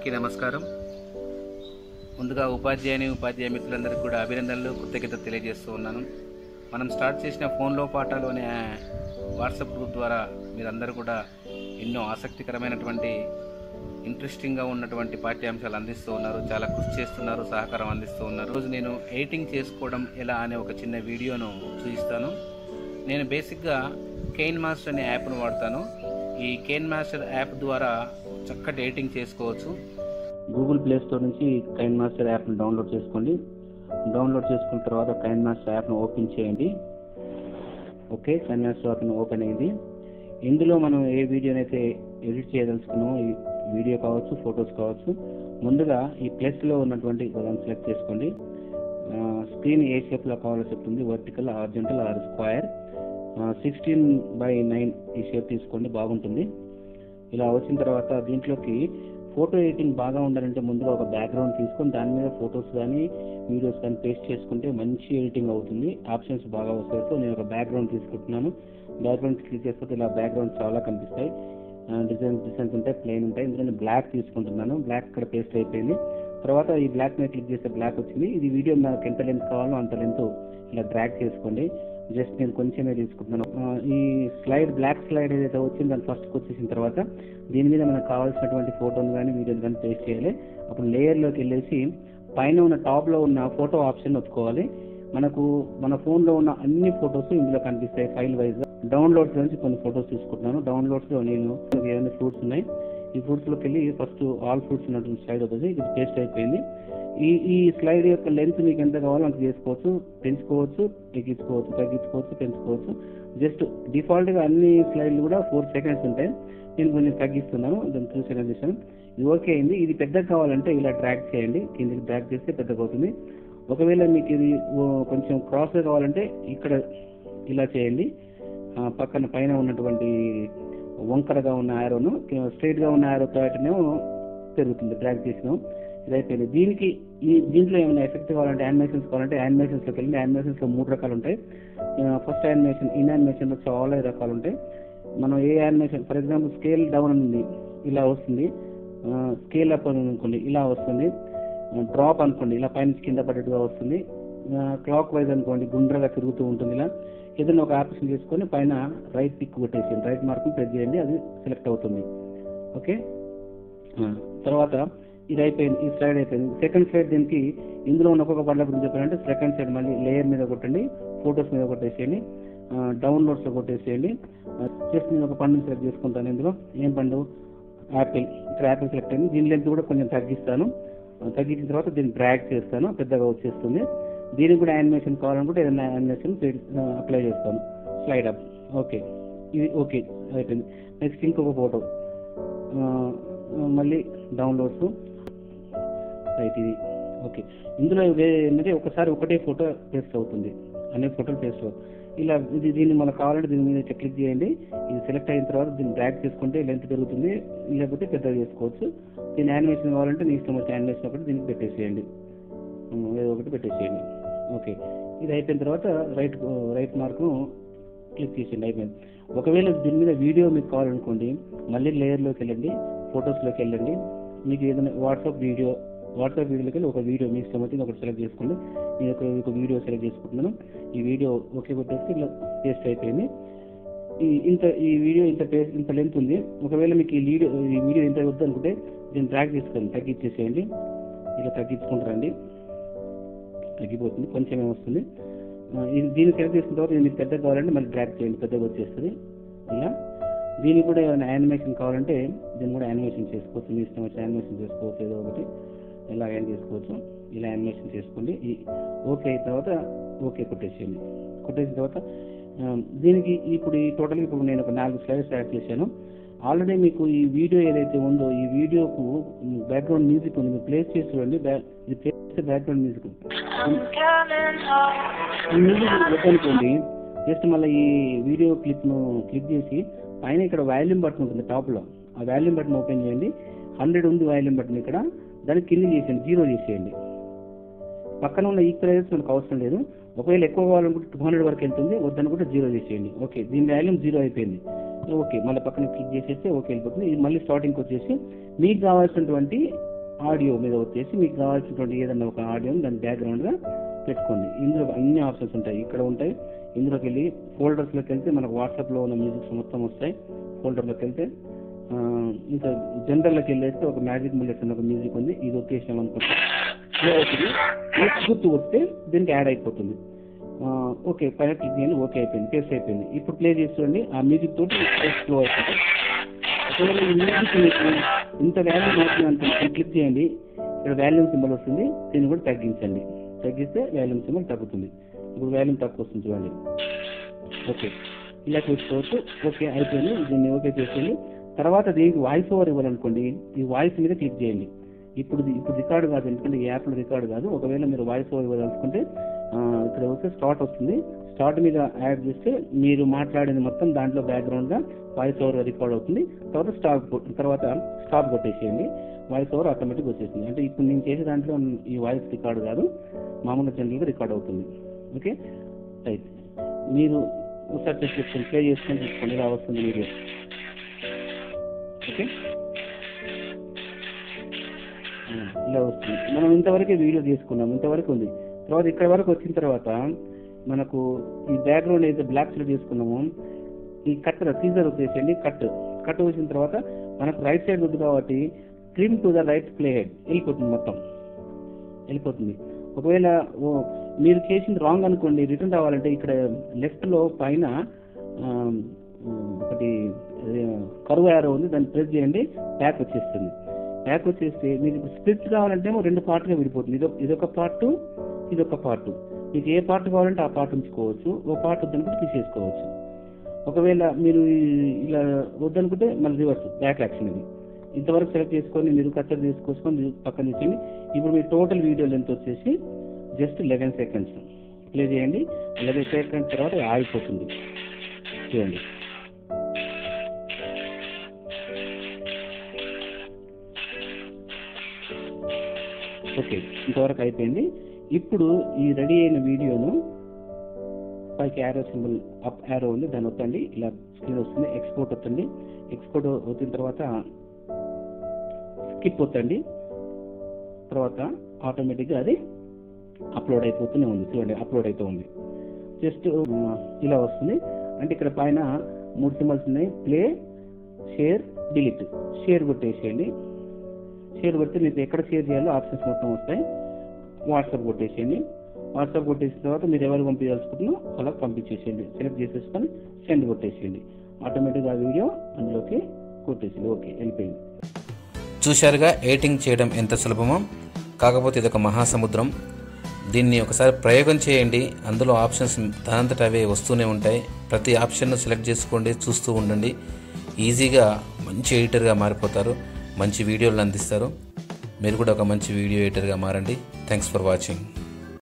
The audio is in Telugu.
అందరికీ నమస్కారం ముందుగా ఉపాధ్యాయుని ఉపాధ్యాయ మిత్రులందరికీ కూడా అభినందనలు కృతజ్ఞత తెలియజేస్తూ ఉన్నాను మనం స్టార్ట్ చేసిన ఫోన్లో పాఠాలు అనే వాట్సాప్ గ్రూప్ ద్వారా మీరందరూ కూడా ఎన్నో ఆసక్తికరమైనటువంటి ఇంట్రెస్టింగ్గా ఉన్నటువంటి పాఠ్యాంశాలు అందిస్తూ ఉన్నారు చాలా కృషి చేస్తున్నారు సహకారం అందిస్తూ ఉన్నారు రోజు నేను ఎడిటింగ్ చేసుకోవడం ఎలా అనే ఒక చిన్న వీడియోను చూపిస్తాను నేను బేసిక్గా కేన్ మాస్టర్ అనే యాప్ను వాడతాను ఈ కేన్ మాస్టర్ యాప్ ద్వారా చక్కటి ఎడిటింగ్ చేసుకోవచ్చు గూగుల్ ప్లే స్టోర్ నుంచి కైన్ మాస్టర్ యాప్ను డౌన్లోడ్ చేసుకోండి డౌన్లోడ్ చేసుకున్న తర్వాత కైన్ మాస్టర్ యాప్ను ఓపెన్ చేయండి ఓకే కైన్ మాస్టర్ యాప్ను ఓపెన్ అయింది ఇందులో మనం ఏ వీడియోనైతే ఎడిట్ చేయదలుచుకున్నామో ఈ వీడియో కావచ్చు ఫొటోస్ కావచ్చు ముందుగా ఈ ప్లస్లో ఉన్నటువంటి దాన్ని సెలెక్ట్ చేసుకోండి స్క్రీన్ ఏ షేప్లో కావాలో చెప్తుంది vertical horizontal or square sixteen by nine ఈ షేప్ తీసుకోండి బాగుంటుంది ఇలా వచ్చిన తర్వాత దీంట్లోకి ఫోటో ఎడిటింగ్ బాగా ఉండాలంటే ముందుగా ఒక బ్యాక్గ్రౌండ్ తీసుకొని దాని మీద ఫొటోస్ కానీ వీడియోస్ కానీ పేస్ట్ చేసుకుంటే మంచి ఎడిటింగ్ అవుతుంది ఆప్షన్స్ బాగా వస్తాయి సో నేను ఒక బ్యాక్గ్రౌండ్ తీసుకుంటున్నాను బ్యాక్గ్రౌండ్ క్లిక్ చేసుకుంటే ఇలా బ్యాక్గ్రౌండ్ చాలా కనిపిస్తాయి డిజైన్స్ డిజైన్స్ ఉంటాయి ప్లెయిన్ ఉంటాయి ఇందులో నేను బ్లాక్ తీసుకుంటున్నాను బ్లాక్ ఇక్కడ పేస్ట్ అయిపోయింది తర్వాత ఈ బ్లాక్ మీద క్లిక్ చేస్తే బ్లాక్ వచ్చింది ఇది వీడియో నాకు ఎంత లెంత్ కావాలో అంత లెంత్ ఇలా డ్రాగ్ చేసుకోండి జస్ట్ నేను కొంచెమే తీసుకుంటున్నాను ఆ, ఈ స్లైడ్ బ్లాక్ స్లైడ్ ఏదైతే వచ్చిందో దాన్ని ఫస్ట్కి వచ్చేసిన తర్వాత దీని మీద మనకు కావాల్సినటువంటి ఫోటోని కానీ వీడియోని కానీ పేస్ట్ చేయాలి అప్పుడు లేయర్లోకి వెళ్ళేసి పైన ఉన్న టాప్లో ఉన్న ఫోటో ఆప్షన్ ఒత్తుకోవాలి మనకు మన ఫోన్లో ఉన్న అన్ని ఫొటోస్ ఇందులో కనిపిస్తాయి ఫైల్ వైజ్ డౌన్లోడ్స్ నుంచి కొన్ని ఫొటోస్ తీసుకుంటున్నాను డౌన్లోడ్స్లో నేను ఏమైనా ఫ్రూట్స్ ఉన్నాయి ఈ ఫ్రూట్స్లోకి వెళ్ళి ఫస్ట్ ఆల్ ఫ్రూట్స్ ఉన్నటువంటి స్లైడ్ అవుతుంది ఇది పేస్ట్ అయిపోయింది ఈ ఈ స్లైడ్ యొక్క లెంత్ మీకు ఎంత కావాలో అంత చేసుకోవచ్చు పెంచుకోవచ్చు తగ్గించుకోవచ్చు తగ్గించుకోవచ్చు పెంచుకోవచ్చు జస్ట్ డిఫాల్ట్గా అన్ని స్లైడ్లు కూడా ఫోర్ సెకండ్స్ ఉంటాయి నేను కొంచెం తగ్గిస్తున్నాను దాన్ని టూ సెకండ్స్ చేశాను ఇది ఓకే అయింది ఇది పెద్దగా కావాలంటే ఇలా డ్రాగ్ చేయండి కిందకి డ్రాగ్ చేస్తే పెద్దగా అవుతుంది ఒకవేళ మీకు ఇది ఓ, కొంచెం క్రాస్గా కావాలంటే ఇక్కడ ఇలా చేయండి ఆ, పక్కన పైన ఉన్నటువంటి వంకరగా ఉన్న ఆరోను స్ట్రైట్గా ఉన్న ఆరో తోటనేమో పెరుగుతుంది డ్రాగ్ చేసినాం ఇది అయిపోయింది దీనికి ఈ దీంట్లో ఏమైనా ఎఫెక్ట్ కావాలంటే యానిమేషన్స్ కావాలంటే యానిమేషన్స్లోకి వెళ్ళి యానిమేషన్స్లో మూడు రకాలు ఉంటాయి ఫస్ట్ యానిమేషన్ ఇన్ యానిమేషన్లో చాలా రకాలు ఉంటాయి మనం ఏ animation for example scale down ఉంది ఇలా వస్తుంది స్కేల్ అప్ అని అనుకోండి ఇలా వస్తుంది డ్రాప్ అనుకోండి ఇలా పైన కింద పడేట్టుగా వస్తుంది క్లాక్ వైజ్ అనుకోండి గుండ్రగా తిరుగుతూ ఉంటుంది ఇలా ఏదైనా ఒక ఆప్షన్ తీసుకొని పైన రైట్ పిక్ కొట్టేసేయండి రైట్ మార్క్ ప్రెస్ చేయండి అది సెలెక్ట్ అవుతుంది ఓకే ఆ, తర్వాత ఇది అయిపోయింది ఈ స్లైడ్ అయిపోయింది సెకండ్ స్లైడ్ దీనికి ఇందులో ఉన్న ఒక్కొక్క పండ్ల గురించి చెప్పాలంటే సెకండ్ సైడ్ మళ్ళీ లేయర్ మీద కొట్టండి ఫొటోస్ మీద కొట్టేసేయండి డౌన్లోడ్స్ లో కొట్టేసేయండి జస్ట్ నేను ఒక పండుని సెలెక్ట్ చేసుకుంటాను ఇందులో ఏం పండు యాపిల్ ఇక్కడ యాపిల్ సెలెక్ట్ అయింది దీని లెంత్ కూడా కొంచెం తగ్గిస్తాను ఆ, తగ్గించిన తర్వాత దీన్ని డ్రాగ్ చేస్తాను పెద్దగా వచ్చేస్తుంది దీనికి కూడా యానిమేషన్ కావాలనుకుంటే ఏదైనా యానిమేషన్ అప్లై చేస్తాను స్లైడ్ అప్ ఓకే ఇది ఓకే అయిపోయింది నెక్స్ట్ ఇంకొక ఫోటో మళ్ళీ డౌన్లోడ్స్ రైట్ ఇది ఓకే ఇందులో వే- ఏంటంటే ఒకసారి ఒకటే ఫోటో పేస్ట్ అవుతుంది అనే ఫోటోలు పేస్ట్ అవుతుంది ఇలా ఇది దీన్ని మనకు కావాలంటే దీని మీద ఇట్లా క్లిక్ చేయండి ఇది సెలెక్ట్ అయిన తర్వాత దీన్ని డ్రాగ్ చేసుకుంటే లెంత్ పెరుగుతుంది లేకపోతే పెద్దగా చేసుకోవచ్చు దీని యానిమేషన్ కావాలంటే నీ ఇష్టం వచ్చే యానిమేషన్ ఒకటి దీనికి పెట్టేసేయండి ఉమ్, ఏదో ఒకటి పెట్టేసేయండి ఓకే ఇది అయిపోయిన తర్వాత రైట్ రైట్ మార్క్ క్లిక్ చేసేయండి అయిపోయింది ఒకవేళ దీని మీద వీడియో మీకు కావాలనుకోండి మళ్ళీ లేయర్లోకి వెళ్ళండి ఫొటోస్లోకి వెళ్ళండి మీకు ఏదైనా వాట్సాప్ వీడియో వాట్సాప్ వీడియోలోకి వెళ్ళి ఒక వీడియో మీ ఇష్టం వచ్చింది ఒకటి సెలెక్ట్ చేసుకోండి నేను ఒక ఒక వీడియో సెలెక్ట్ చేసుకుంటున్నాను ఈ వీడియో ఓకే కొట్టేస్తే ఇలా పేస్ట్ అయిపోయింది ఈ ఇంత ఈ వీడియో ఇంత పేస్ట్ ఇంత లెంత్ ఉంది ఒకవేళ మీకు ఈ వీడియో ఈ వీడియో ఇంత వద్దు అనుకుంటే దీన్ని ట్రాక్ చేసుకోండి తగ్గించేసేయండి ఇలా తగ్గించుకుంటారండి తగ్గిపోతుంది కొంచెమే వస్తుంది ఆ, ఇది దీన్ని సెలెక్ట్ చేసిన తర్వాత ఇది మీకు పెద్దగా కావాలంటే మళ్ళీ డ్రాక్ చేయండి పెద్దగా వచ్చేస్తుంది ఇలా దీనికి కూడా ఏమైనా యానిమేషన్ కావాలంటే దీన్ని కూడా యానిమేషన్ చేసుకోవచ్చు మీ ఇష్టం వచ్చి యానిమేషన్ చేసుకోవచ్చు ఏదో ఒకటి ఇలా యాన్ చేసుకోవచ్చు ఇలా యానిమేషన్ చేసుకోండి ఈ ఓకే అయిన తర్వాత ఓకే కొట్టేసేయండి కొట్టేసిన తర్వాత ఆ, దీనికి ఇప్పుడు ఈ టోటల్గా ఇప్పుడు నేను ఒక నాలుగు స్లైడ్స్ యాడ్ చేశాను ఆల్రెడీ మీకు ఈ వీడియో ఏదైతే ఉందో ఈ వీడియోకు బ్యాక్గ్రౌండ్ మ్యూజిక్ ఉంది మీరు ప్లేస్ చేసి చూడండి బ్యా- ఇది ప్లేస్ చేస్తే బ్యాక్గ్రౌండ్ మ్యూజిక్ ఈ మ్యూజిక్ అనుకోండి జస్ట్ మళ్ళీ ఈ వీడియో క్లిప్ ను క్లిక్ చేసి పైన ఇక్కడ వాల్యూమ్ బటన్ ఉంటుంది టాప్ లో ఆ వాల్యూమ్ బటన్ ఓపెన్ చేయండి హండ్రెడ్ ఉంది వాల్యూమ్ బటన్ ఇక్కడ దాన్ని కింద చేసేయండి జీరో చేసేయండి పక్కన ఉన్న ఈక్వలైజర్స్ మనకు అవసరం లేదు ఒకవేళ ఎక్కువ కావాలనుకుంటే టూ హండ్రెడ్ వరకు వెళ్తుంది వద్దనుకుంటే జీరో చేసేయండి ఓకే దీని వాల్యూమ్ జీరో అయిపోయింది ఓకే మళ్ళీ పక్కన క్లిక్ చేసేస్తే ఓకే వెళ్ళిపోతుంది ఇది మళ్ళీ స్టార్టింగ్కి వచ్చేసి మీకు కావాల్సినటువంటి ఆడియో మీద వచ్చేసి మీకు కావాల్సినటువంటి ఏదైనా ఒక ఆడియోని దాని బ్యాక్గ్రౌండ్గా పెట్టుకోండి ఇందులో అన్ని ఆప్షన్స్ ఉంటాయి ఇక్కడ ఉంటాయి ఇందులోకి వెళ్ళి ఫోల్డర్స్లోకి వెళ్తే మనకు వాట్సాప్లో ఉన్న మ్యూజిక్స్ మొత్తం వస్తాయి ఫోల్డర్లోకి వెళ్తే ఆ, ఇంకా జనరల్లోకి వెళ్ళేస్తే ఒక మ్యాజిక్ మిల్లెట్స్ అనే ఒక మ్యూజిక్ ఉంది ఇది ఒకేషన్ అనుకుంటే ప్లే అవుతుంది నెక్స్ట్ గుర్తు వస్తే దీనికి యాడ్ అయిపోతుంది ఆ, ఓకే పైన క్లిక్ చేయండి ఓకే అయిపోయింది పేస్ట్ అయిపోయింది ఇప్పుడు ప్లే చేసి చూడండి ఆ మ్యూజిక్ తోటి స్లో అయిపోతుంది ఒకవేళ ఈ మ్యూజిక్ మీకు ఇంత వాల్యూమ్ అవుతుంది అంటే క్లిక్ చేయండి ఇక్కడ వాల్యూమ్ సింబల్ వస్తుంది దీన్ని కూడా తగ్గించండి తగ్గిస్తే వాల్యూమ్ సింబల్ తగ్గుతుంది ఇప్పుడు వాల్యూమ్ తక్కువ వస్తుంది చూడండి ఓకే ఇలా చూసుకోవచ్చు ఓకే అయిపోయింది దీన్ని ఓకే చేసేయండి తర్వాత దీనికి వాయిస్ ఓవర్ ఇవ్వాలనుకోండి ఈ వాయిస్ మీద క్లిక్ చేయండి ఇప్పుడు ఇది- ఇప్పుడు రికార్డు కాదు ఎందుకంటే ఈ యాప్లో రికార్డు కాదు ఒకవేళ మీరు వాయిస్ ఓవర్ ఇవ్వాలనుకుంటే ఆ, ఇక్కడ వస్తే స్టార్ట్ వస్తుంది స్టార్ట్ మీద యాడ్ చేస్తే మీరు మాట్లాడేది మొత్తం దాంట్లో బ్యాక్గ్రౌండ్గా వాయిస్ ఓవర్ రికార్డ్ అవుతుంది తర్వాత స్టాప్ కొ- తర్వాత స్టాప్ కొట్టేసేయండి వాయిస్ ఓవర్ ఆటోమేటిక్ వచ్చేసింది అంటే ఇప్పుడు నేను చేసే దాంట్లో ఈ వాయిస్ రికార్డు కాదు మామూలుగా జనరల్గా రికార్డ్ అవుతుంది ఓకే రైట్ మీరు ఒకసారి టెస్ట్ చేసుకొని ప్లే చేసుకొని చూసుకోండి ఇలా వస్తుంది వీడియో ఓకే ఆ, ఇలా వస్తుంది మనం ఇంతవరకే వీడియో తీసుకున్నాం ఇంతవరకు ఉంది తర్వాత ఇక్కడ వరకు వచ్చిన తర్వాత మనకు ఈ బ్యాక్గ్రౌండ్ అయితే బ్లాక్ సెలెక్ట్ చేసుకున్నామో ఈ కట్ సీజర్ వచ్చేసండి కట్ కట్ వచ్చిన తర్వాత మనకు రైట్ సైడ్ ఉంది కాబట్టి trim to the right play head వెళ్ళిపోతుంది మొత్తం వెళ్ళిపోతుంది ఒకవేళ ఓ మీరు చేసింది రాంగ్ అనుకోండి రిటర్న్ రావాలంటే ఇక్కడ లెఫ్ట్ లో పైన ఆ, ఒకటి కరువు యారో ఉంది దాన్ని ప్రెస్ చేయండి బ్యాక్ వచ్చేస్తుంది బ్యాక్ వచ్చేస్తే మీకు ఇప్పుడు స్ప్లిట్ కావాలంటే ఏమో రెండు పార్ట్గా విడిపోతుంది ఇదొక ఇదొక పార్ట్ ఇదొక పార్ట్ మీకు ఏ పార్ట్ కావాలంటే ఆ పార్ట్ ఉంచుకోవచ్చు ఓ పార్ట్ వద్దనుకుంటే తీసేసుకోవచ్చు ఒకవేళ మీరు ఈ- ఇలా వద్దనుకుంటే మళ్ళీ రివర్స్ బ్యాక్ యాక్షన్ ఇది ఇంతవరకు సెలెక్ట్ చేసుకొని మీరు కచ్చర్ తీసుకొచ్చుకొని మీరు పక్కన తీసేయండి ఇప్పుడు మీ టోటల్ వీడియో లెంత్ వచ్చేసి జస్ట్ లెవెన్ సెకండ్స్ ప్లే చేయండి లెవెన్ సెకండ్స్ తర్వాత ఆగిపోతుంది చూడండి ఓకే ఇంతవరకు అయిపోయింది ఇప్పుడు ఈ రెడీ అయిన వీడియోను పైకి యారో సింబల్ అప్ యారో ఉంది దాన్ని వద్దండి ఇలా స్క్రీన్ వస్తుంది ఎక్స్పోర్ట్ వస్తుంది ఎక్స్పోర్ట్ వచ్చిన తర్వాత స్కిప్ వద్దండి తర్వాత ఆటోమేటిక్గా అది అప్లోడ్ అయిపోతూనే ఉంది చూడండి అప్లోడ్ అవుతూ ఉంది జస్ట్ ఇలా వస్తుంది అంటే ఇక్కడ పైన మూడు సింబల్స్ ఉన్నాయి ప్లే షేర్ డిలీట్ షేర్ కొట్టేసేయండి షేర్ కొడితే మీకు ఎక్కడ షేర్ చేయాలో ఆప్షన్స్ మొత్తం వస్తాయి వాట్సాప్ కొట్టేసేయండి వాట్సాప్ కొట్టేసిన తర్వాత మీరు ఎవరు పంపించాల్సుకుంటున్నా అలా పంపించేసేయండి సెలెక్ట్ చేసేసుకొని సెండ్ కొట్టేసేయండి ఆటోమేటిక్గా ఆ వీడియో అందులోకి కొట్టేసింది ఓకే వెళ్ళిపోయింది చూశారుగా ఎడిటింగ్ చేయడం ఎంత సులభమో కాకపోతే ఇది ఒక మహాసముద్రం దీన్ని ఒకసారి ప్రయోగం చేయండి అందులో ఆప్షన్స్ దానంతట అవే వస్తూనే ఉంటాయి ప్రతి ఆప్షన్ను సెలెక్ట్ చేసుకోండి చూస్తూ ఉండండి ఈజీగా మంచి ఎడిటర్గా మారిపోతారు మంచి వీడియోలు అందిస్తారు మీరు కూడా ఒక మంచి వీడియో ఎడిటర్గా మారండి థ్యాంక్స్ ఫర్ వాచింగ్